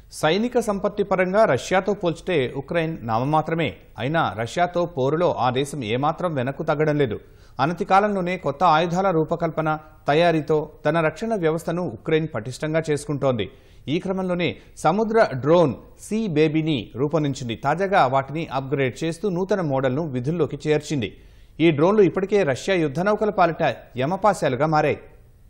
సైనిక సంపత్తి పరంగా రష్యాతో పోల్చితే ఉక్రెయిన్ నామమాత్రమే అయినా రష్యాతో పోరులో ఆ దేశం ఏమాత్రం వెనక్కు తగ్గడం లేదు అనతి కాలంలోనే కొత్త ఆయుధాల రూపకల్పన తయారీతో తన రక్షణ వ్యవస్థను ఉక్రెయిన్ పటిష్టంగా చేసుకుంటోంది ఈ క్రమంలోనే సముద్ర డ్రోన్ సీ బేబీని రూపొందించింది తాజాగా వాటిని అప్గ్రేడ్ చేస్తూ నూతన మోడల్ను విధుల్లోకి చేర్చింది ఈ డ్రోన్లు ఇప్పటికే రష్యా యుద్ధ నౌకల పాలిట యమపాశాలుగా మారాయి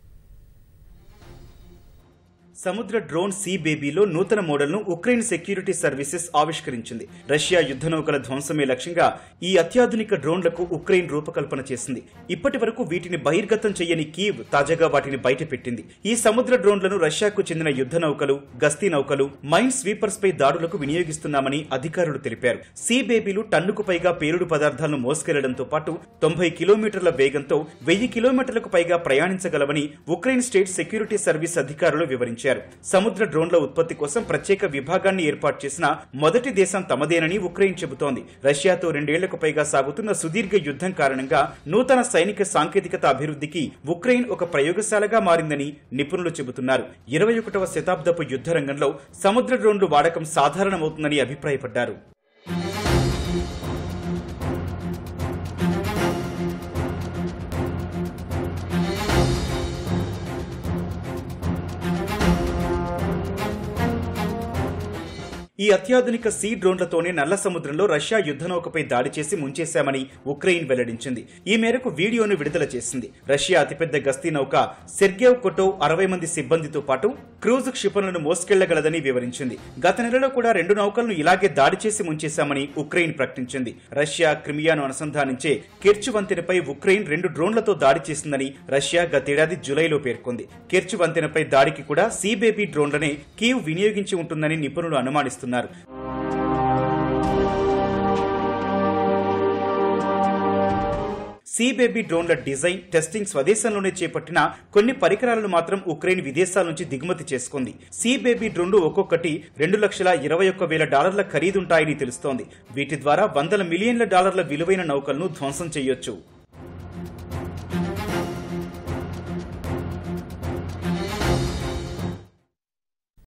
సముద్ర డ్రోన్ సీ బేబీలో నూతన మోడల్ను ఉక్రెయిన్ సెక్యూరిటీ సర్వీసెస్ ఆవిష్కరించింది రష్యా యుద్ధ నౌకల ధ్వంసమే లక్ష్యంగా ఈ అత్యాధునిక డ్రోన్లకు ఉక్రెయిన్ రూపకల్పన చేసింది ఇప్పటి వరకు వీటిని బహిర్గతం చేయని కీవ్ తాజాగా వాటిని బయటపెట్టింది ఈ సముద్ర డ్రోన్లను రష్యాకు చెందిన యుద్ధ నౌకలు గస్తీ నౌకలు మైన్ స్వీపర్స్ పై దాడులకు వినియోగిస్తున్నామని అధికారులు తెలిపారు సీ బేబీలు టన్నుకు పైగా పేలుడు పదార్థాలను మోసుకెళ్లడంతో పాటు తొంభై కిలోమీటర్ల వేగంతో వెయ్యి కిలోమీటర్లకు పైగా ప్రయాణించగలవని ఉక్రెయిన్ స్టేట్ సెక్యూరిటీ సర్వీస్ అధికారులు వివరించారు సముద్ర డ్రోన్ల ఉత్పత్తి కోసం ప్రత్యేక విభాగాన్ని ఏర్పాటు చేసిన మొదటి దేశం తమదేనని ఉక్రెయిన్ చెబుతోంది రష్యాతో రెండేళ్లకు పైగా సాగుతున్న సుదీర్ఘ యుద్ధం కారణంగా నూతన సైనిక సాంకేతికత అభివృద్ధికి ఉక్రెయిన్ ఒక ప్రయోగశాలగా మారిందని నిపుణులు చెబుతున్నారు ఇరవై ఒకటవ శతాబ్దపు యుద్ధ రంగంలో సముద్ర డ్రోన్లు వాడకం సాధారణమవుతుందని అభిప్రాయపడ్డారు ఈ అత్యాధునిక సీ డ్రోన్లతోనే నల్ల సముద్రంలో రష్యా యుద్ధ నౌకపై దాడి చేసి ముంచేశామని ఉక్రెయిన్ వెల్లడించింది ఈ మేరకు వీడియోను విడుదల చేసింది రష్యా అతిపెద్ద గస్తీ నౌక సెర్గేవ్ కొటోవ్ అరవై మంది సిబ్బందితో పాటు క్రూజ్ క్షిపణులను మోసుకెళ్లగలదని వివరించింది గత నెలలో కూడా రెండు నౌకలను ఇలాగే దాడి చేసి ముంచేశామని ఉక్రెయిన్ ప్రకటించింది రష్యా క్రిమియాను అనుసంధానించే కెర్చు వంతెనపై ఉక్రెయిన్ రెండు డ్రోన్లతో దాడి చేసిందని రష్యా గతేడాది జులైలో పేర్కొంది కెర్చు వంతెనపై దాడికి కూడా సీ బేబీ డ్రోన్లనే కీవ్ వినియోగించి ఉంటుందని నిపుణులు అనుమానిస్తున్నారు సీ బేబీ డ్రోన్ల డిజైన్ టెస్టింగ్ స్వదేశంలోనే చేపట్టిన కొన్ని పరికరాలను మాత్రం ఉక్రెయిన్ విదేశాల నుంచి దిగుమతి చేసుకుంది సీ బేబీ డ్రోన్లు ఒక్కొక్కటి రెండు లక్షల ఇరవై ఒక్క వేల డాలర్ల ఖరీదుంటాయని తెలుస్తోంది వీటి ద్వారా వందల మిలియన్ల డాలర్ల విలువైన నౌకలను ధ్వంసం చేయొచ్చు